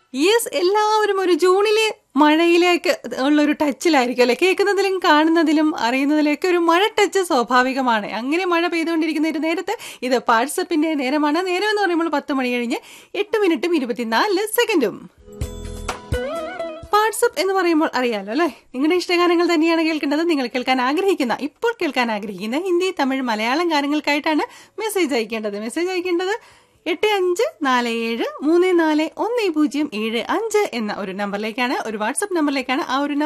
yes എല്ലാവരും ഒരു ജൂണിലെ മഴയിലേക്ക് ഉള്ള ഒരു ടച്ചിലായിരിക്കും അല്ലെ കേൾക്കുന്നതിലും കാണുന്നതിലും അറിയുന്നതിലൊക്കെ ഒരു മഴ ടച്ച് സ്വാഭാവികമാണ് അങ്ങനെ മഴ പെയ്തുകൊണ്ടിരിക്കുന്ന ഒരു നേരത്ത് ഇത് വാട്സപ്പിന്റെ നേരമാണ് നേരം എന്ന് പറയുമ്പോൾ പത്ത് മണി കഴിഞ്ഞ് എട്ട് മിനിറ്റും ഇരുപത്തിനാല് സെക്കൻഡും വാട്സപ്പ് എന്ന് പറയുമ്പോൾ അറിയാലോ അല്ലേ നിങ്ങളുടെ ഇഷ്ടഗാനങ്ങൾ തന്നെയാണ് കേൾക്കേണ്ടത് നിങ്ങൾ കേൾക്കാൻ ആഗ്രഹിക്കുന്ന ഇപ്പോൾ കേൾക്കാൻ ആഗ്രഹിക്കുന്ന ഹിന്ദി തമിഴ് മലയാളം ഗാനങ്ങൾക്കായിട്ടാണ് മെസ്സേജ് അയക്കേണ്ടത് മെസ്സേജ് അയക്കേണ്ടത് എട്ട് അഞ്ച് നാല് ഏഴ് മൂന്ന് നാല് ഒന്ന് പൂജ്യം ഏഴ് അഞ്ച് എന്ന ഒരു നമ്പറിലേക്കാണ് ഒരു വാട്സപ്പ് നമ്പറിലേക്കാണ് ആ ഒരു